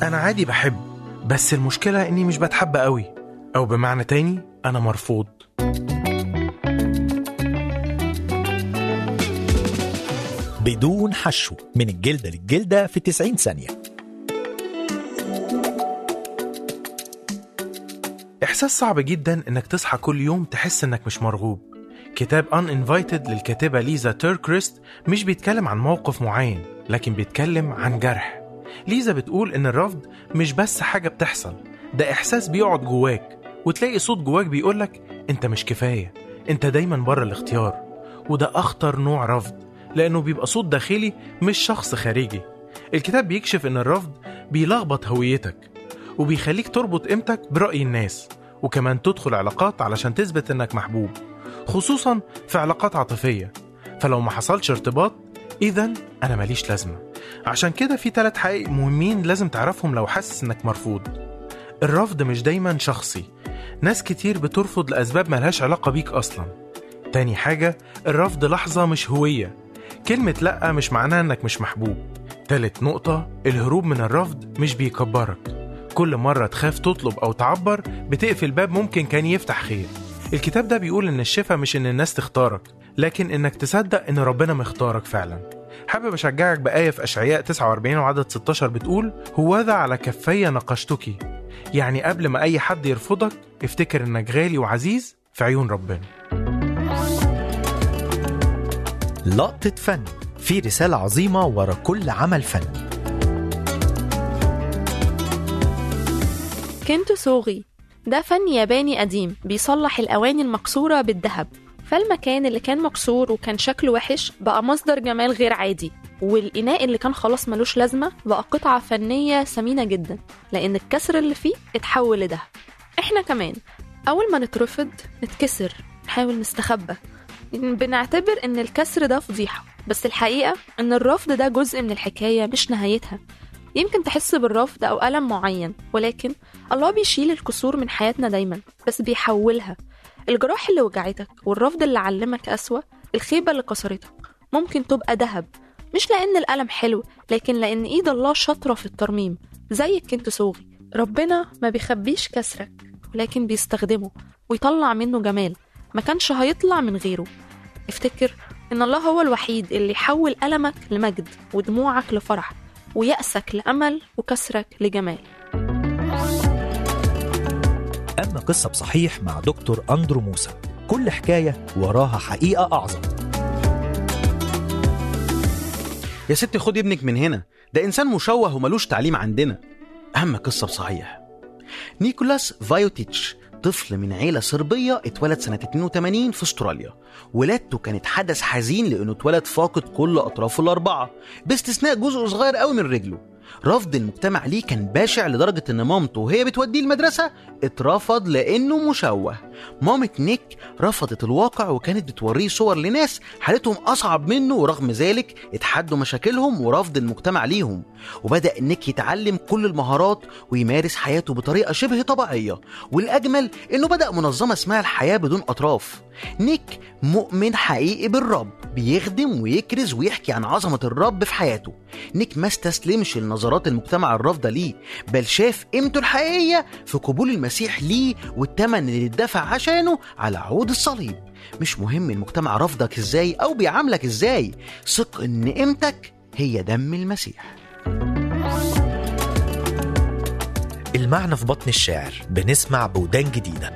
أنا عادي بحب بس المشكلة إني مش بتحب قوي أو بمعنى تاني أنا مرفوض بدون حشو من الجلدة للجلدة في 90 ثانية إحساس صعب جدا إنك تصحى كل يوم تحس إنك مش مرغوب كتاب Uninvited للكاتبة ليزا تيركريست مش بيتكلم عن موقف معين لكن بيتكلم عن جرح ليزا بتقول إن الرفض مش بس حاجة بتحصل ده إحساس بيقعد جواك وتلاقي صوت جواك بيقولك أنت مش كفاية أنت دايما بره الاختيار وده أخطر نوع رفض لأنه بيبقى صوت داخلي مش شخص خارجي الكتاب بيكشف إن الرفض بيلخبط هويتك وبيخليك تربط قيمتك برأي الناس وكمان تدخل علاقات علشان تثبت إنك محبوب خصوصا في علاقات عاطفية فلو ما حصلش ارتباط إذا أنا ماليش لازمة عشان كده في ثلاث حقائق مهمين لازم تعرفهم لو حاسس إنك مرفوض الرفض مش دايما شخصي ناس كتير بترفض لأسباب ملهاش علاقة بيك أصلا تاني حاجة الرفض لحظة مش هوية كلمة لأ مش معناها إنك مش محبوب تالت نقطة الهروب من الرفض مش بيكبرك كل مرة تخاف تطلب أو تعبر بتقفل باب ممكن كان يفتح خير الكتاب ده بيقول إن الشفاء مش إن الناس تختارك لكن إنك تصدق إن ربنا مختارك فعلا حابب أشجعك بآية في أشعياء 49 وعدد 16 بتقول هوذا على كفي نقشتك يعني قبل ما أي حد يرفضك افتكر إنك غالي وعزيز في عيون ربنا لقطة فن في رسالة عظيمة ورا كل عمل فني كنتو صوغي ده فن ياباني قديم بيصلح الأواني المكسورة بالذهب فالمكان اللي كان مكسور وكان شكله وحش بقى مصدر جمال غير عادي والإناء اللي كان خلاص ملوش لازمة بقى قطعة فنية ثمينة جدا لأن الكسر اللي فيه اتحول لدهب احنا كمان أول ما نترفض نتكسر نحاول نستخبى بنعتبر إن الكسر ده فضيحة بس الحقيقة إن الرفض ده جزء من الحكاية مش نهايتها يمكن تحس بالرفض أو ألم معين ولكن الله بيشيل الكسور من حياتنا دايما بس بيحولها الجراح اللي وجعتك والرفض اللي علمك أسوأ الخيبة اللي كسرتك ممكن تبقى دهب مش لأن الألم حلو لكن لأن إيد الله شاطرة في الترميم زيك كنت صوغي ربنا ما بيخبيش كسرك ولكن بيستخدمه ويطلع منه جمال ما كانش هيطلع من غيره افتكر إن الله هو الوحيد اللي يحول ألمك لمجد ودموعك لفرح ويأسك لأمل وكسرك لجمال أما قصة بصحيح مع دكتور أندرو موسى كل حكاية وراها حقيقة أعظم يا ستي خدي ابنك من هنا ده إنسان مشوه وملوش تعليم عندنا أهم قصة بصحيح نيكولاس فايوتيتش طفل من عيلة صربية اتولد سنة 82 في استراليا ولادته كانت حدث حزين لأنه اتولد فاقد كل أطرافه الأربعة باستثناء جزء صغير قوي من رجله رفض المجتمع ليه كان باشع لدرجة إن مامته وهي بتوديه المدرسة اترفض لأنه مشوه مامة نيك رفضت الواقع وكانت بتوريه صور لناس حالتهم أصعب منه ورغم ذلك اتحدوا مشاكلهم ورفض المجتمع ليهم وبدأ نيك يتعلم كل المهارات ويمارس حياته بطريقة شبه طبيعية والأجمل إنه بدأ منظمة اسمها الحياة بدون أطراف نيك مؤمن حقيقي بالرب بيخدم ويكرز ويحكي عن عظمة الرب في حياته نيك ما استسلمش لنظرات المجتمع الرافضة ليه بل شاف قيمته الحقيقية في قبول المسيح ليه والتمن اللي اتدفع عشانه على عود الصليب مش مهم المجتمع رفضك ازاي او بيعاملك ازاي ثق ان قيمتك هي دم المسيح المعنى في بطن الشاعر بنسمع بودان جديدة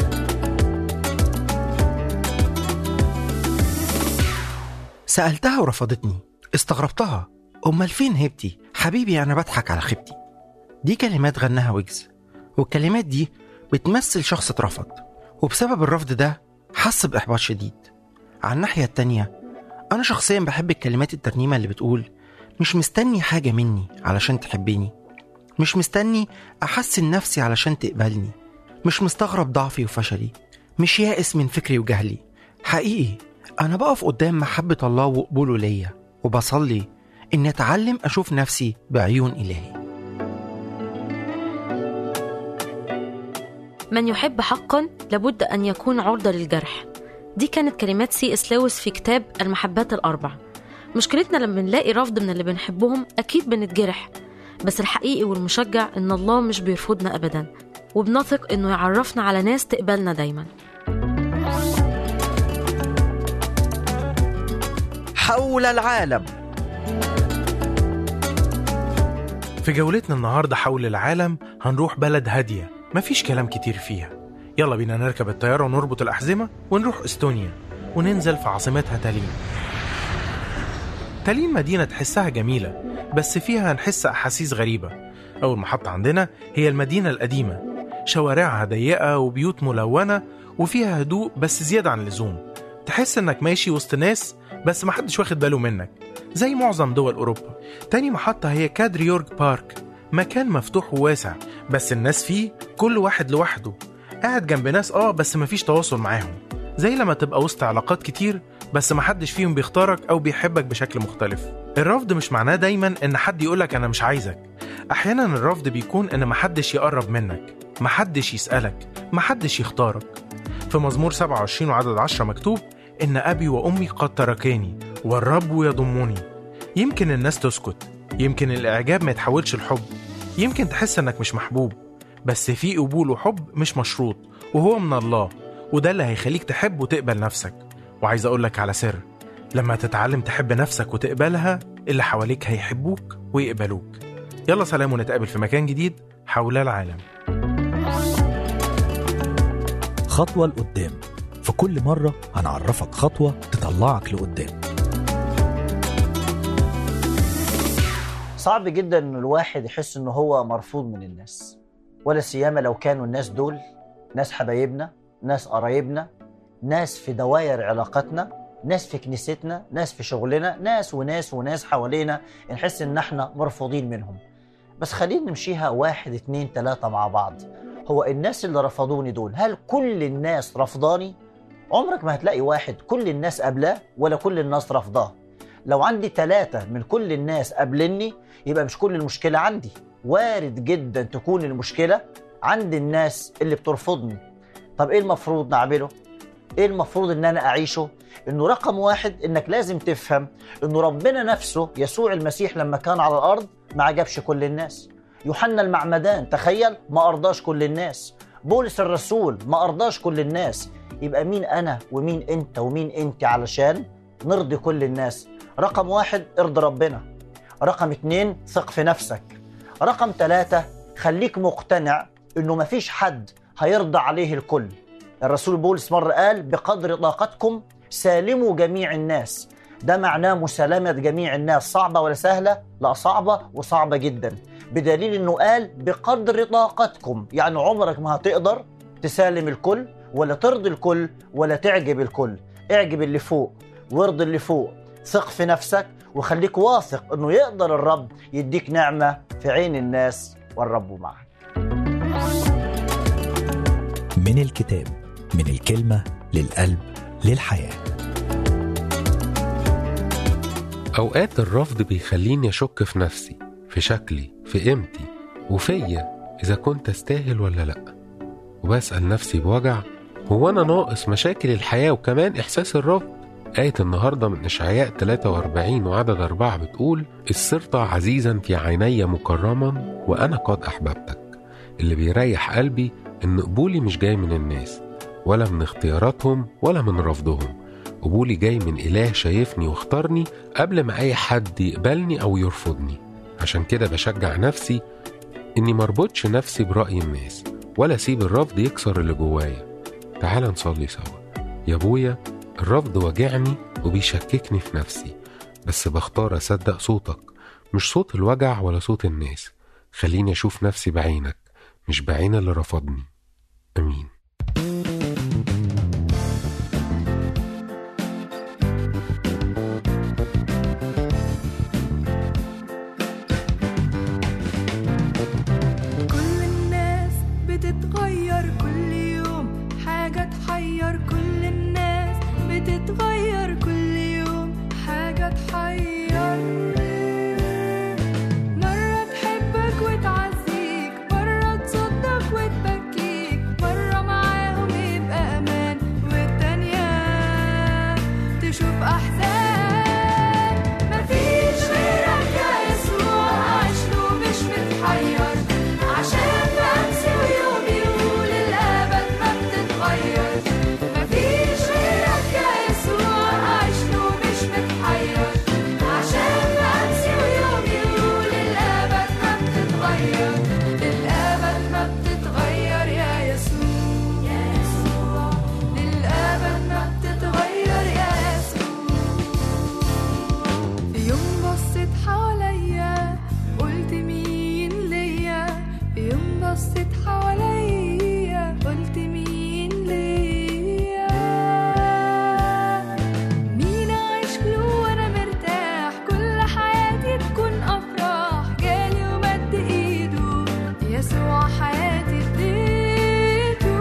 سألتها ورفضتني استغربتها أمال فين هبتي حبيبي أنا بضحك على خيبتي دي كلمات غناها ويجز والكلمات دي بتمثل شخص اترفض وبسبب الرفض ده حس بإحباط شديد على الناحية التانية أنا شخصيا بحب الكلمات الترنيمة اللي بتقول مش مستني حاجة مني علشان تحبني مش مستني أحسن نفسي علشان تقبلني مش مستغرب ضعفي وفشلي مش يائس من فكري وجهلي حقيقي أنا بقف قدام محبة الله وقبوله ليا وبصلي إني أتعلم أشوف نفسي بعيون إلهي من يحب حقا لابد أن يكون عرضة للجرح دي كانت كلمات سي اس لويس في كتاب المحبات الأربع مشكلتنا لما بنلاقي رفض من اللي بنحبهم أكيد بنتجرح بس الحقيقي والمشجع إن الله مش بيرفضنا أبدا وبنثق إنه يعرفنا على ناس تقبلنا دايما حول العالم في جولتنا النهاردة حول العالم هنروح بلد هادية مفيش كلام كتير فيها يلا بينا نركب الطيارة ونربط الأحزمة ونروح إستونيا وننزل في عاصمتها تالين تالين مدينة تحسها جميلة بس فيها هنحس أحاسيس غريبة أول محطة عندنا هي المدينة القديمة شوارعها ضيقة وبيوت ملونة وفيها هدوء بس زيادة عن اللزوم تحس إنك ماشي وسط ناس بس محدش واخد باله منك زي معظم دول أوروبا تاني محطة هي كادريورج بارك مكان مفتوح وواسع بس الناس فيه كل واحد لوحده قاعد جنب ناس اه بس مفيش تواصل معاهم زي لما تبقى وسط علاقات كتير بس محدش فيهم بيختارك أو بيحبك بشكل مختلف الرفض مش معناه دايما إن حد يقولك أنا مش عايزك أحيانا الرفض بيكون إن محدش يقرب منك محدش يسألك محدش يختارك في مزمور 27 وعدد 10 مكتوب إن أبي وأمي قد تركاني والرب يضمني يمكن الناس تسكت يمكن الإعجاب ما يتحولش لحب يمكن تحس إنك مش محبوب بس في قبول وحب مش مشروط وهو من الله وده اللي هيخليك تحب وتقبل نفسك وعايز أقولك على سر لما تتعلم تحب نفسك وتقبلها اللي حواليك هيحبوك ويقبلوك يلا سلام ونتقابل في مكان جديد حول العالم خطوة لقدام في كل مرة هنعرفك خطوة تطلعك لقدام صعب جدا ان الواحد يحس ان هو مرفوض من الناس ولا سيما لو كانوا الناس دول ناس حبايبنا ناس قرايبنا ناس في دوائر علاقاتنا ناس في كنيستنا ناس في شغلنا ناس وناس وناس حوالينا نحس ان احنا مرفوضين منهم بس خلينا نمشيها واحد اتنين تلاتة مع بعض هو الناس اللي رفضوني دول هل كل الناس رفضاني عمرك ما هتلاقي واحد كل الناس قبلاه ولا كل الناس رفضاه لو عندي ثلاثة من كل الناس قابلني يبقى مش كل المشكلة عندي وارد جدا تكون المشكلة عند الناس اللي بترفضني طب ايه المفروض نعمله؟ ايه المفروض ان انا اعيشه؟ انه رقم واحد انك لازم تفهم انه ربنا نفسه يسوع المسيح لما كان على الارض ما عجبش كل الناس يوحنا المعمدان تخيل ما ارضاش كل الناس بولس الرسول ما ارضاش كل الناس يبقى مين انا ومين انت ومين انت علشان نرضي كل الناس رقم واحد ارضي ربنا رقم اتنين ثق في نفسك رقم ثلاثة خليك مقتنع انه مفيش حد هيرضى عليه الكل الرسول بولس مرة قال بقدر طاقتكم سالموا جميع الناس ده معناه مسالمة جميع الناس صعبة ولا سهلة؟ لا صعبة وصعبة جدا بدليل انه قال بقدر طاقتكم يعني عمرك ما هتقدر تسالم الكل ولا ترضي الكل ولا تعجب الكل اعجب اللي فوق وارضي اللي فوق ثق في نفسك وخليك واثق انه يقدر الرب يديك نعمة في عين الناس والرب معك من الكتاب من الكلمة للقلب للحياة أوقات الرفض بيخليني أشك في نفسي في شكلي في قيمتي وفيا إذا كنت أستاهل ولا لأ وبسأل نفسي بوجع هو أنا ناقص مشاكل الحياة وكمان إحساس الرفض آية النهاردة من إشعياء 43 وعدد أربعة بتقول الصرت عزيزا في عيني مكرما وأنا قد أحببتك اللي بيريح قلبي إن قبولي مش جاي من الناس ولا من اختياراتهم ولا من رفضهم قبولي جاي من إله شايفني واختارني قبل ما أي حد يقبلني أو يرفضني عشان كده بشجع نفسي إني مربطش نفسي برأي الناس ولا أسيب الرفض يكسر اللي جوايا تعال نصلي سوا يا أبويا الرفض واجعني وبيشككني في نفسي بس بختار أصدق صوتك مش صوت الوجع ولا صوت الناس خليني أشوف نفسي بعينك مش بعين اللي رفضني أمين كل الناس بتتغير كل يوم حاجة تحير كل الناس بتتغير كل يوم حاجة تحير مرة تحبك وتعزيك مرة تصدق وتبكيك مرة بتتغير للأبد ما بتتغير يا يسوع يا يسوع للأبد ما بتتغير يا يسوع في يوم بصيت حواليا قلت مين ليا في يوم بصيت حواليا قلت مين ليا مين عايش له وانا مرتاح كل حياتي تكون افراح جالي ومد ايده يسوع حياتي اديته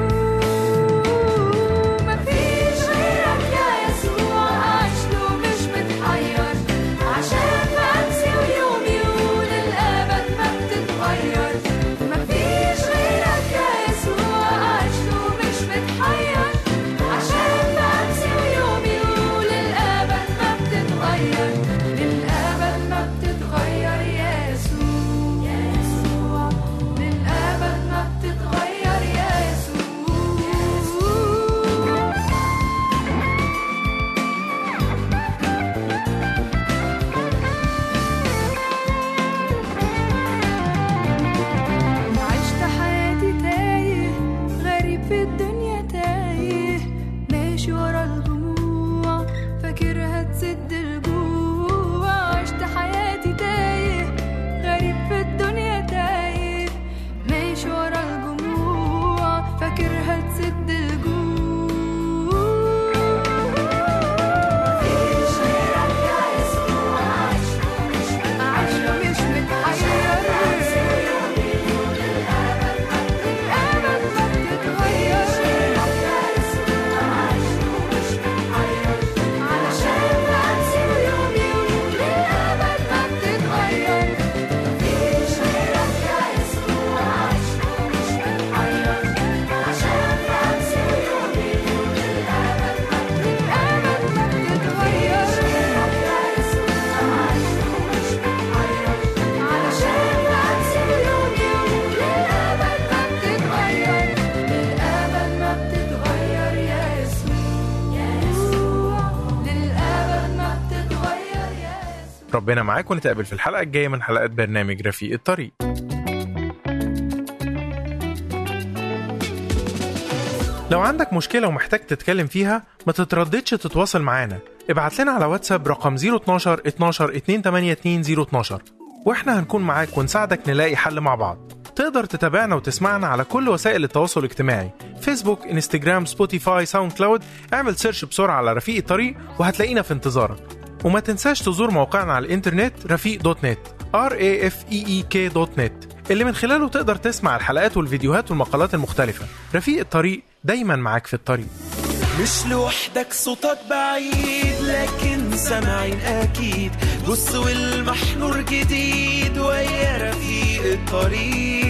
مفيش غيرك يا يسوع عايش له مش متحير عشان بنسي ويومي وللابد ما بتتغير مفيش غيرك يا يسوع عايش له مش متحير عشان بنسي ويومي وللابد ما بتتغير للابد ما بتتغير يا يسوع يا يسوع للابد ما بتتغير يا يسوع عشت حياتي تايه غريب في الدنيا تايه ماشي ورا الدموع فاكرها تسد الجوع عشت حياتي تايه غريب في الدنيا تايه ماشي ورا الجموع فاكرها تسد الجوع مفيش غيرك يا يسوع عايشة مش متحير للأبد ما بتتغير علشان بنسي ويومي وللأبد ما بتتغير مفيش غيرك يا يسوع عايشة مش متحير عشان بنسي ويومي وللأبد ما للأبد ما بتتغير يا يسوع عايشة مش متحير علشان بنسي ويومي وللأبد ما بتتغير للأبد ما بتتغير يا يسوع يا يسوع للأبد ما بتتغير يا يسوع ربنا معاك ونتقابل في الحلقة الجاية من حلقات برنامج رفيق الطريق لو عندك مشكلة ومحتاج تتكلم فيها ما تترددش تتواصل معانا ابعت لنا على واتساب رقم 012 12 282 012 واحنا هنكون معاك ونساعدك نلاقي حل مع بعض تقدر تتابعنا وتسمعنا على كل وسائل التواصل الاجتماعي فيسبوك انستجرام سبوتيفاي ساوند كلاود اعمل سيرش بسرعة على رفيق الطريق وهتلاقينا في انتظارك وما تنساش تزور موقعنا على الانترنت رفيق دوت نت r a f e e k دوت نت اللي من خلاله تقدر تسمع الحلقات والفيديوهات والمقالات المختلفة رفيق الطريق دايما معاك في الطريق مش لوحدك صوتك بعيد لكن سامعين اكيد بص والمحنور جديد ويا رفيق الطريق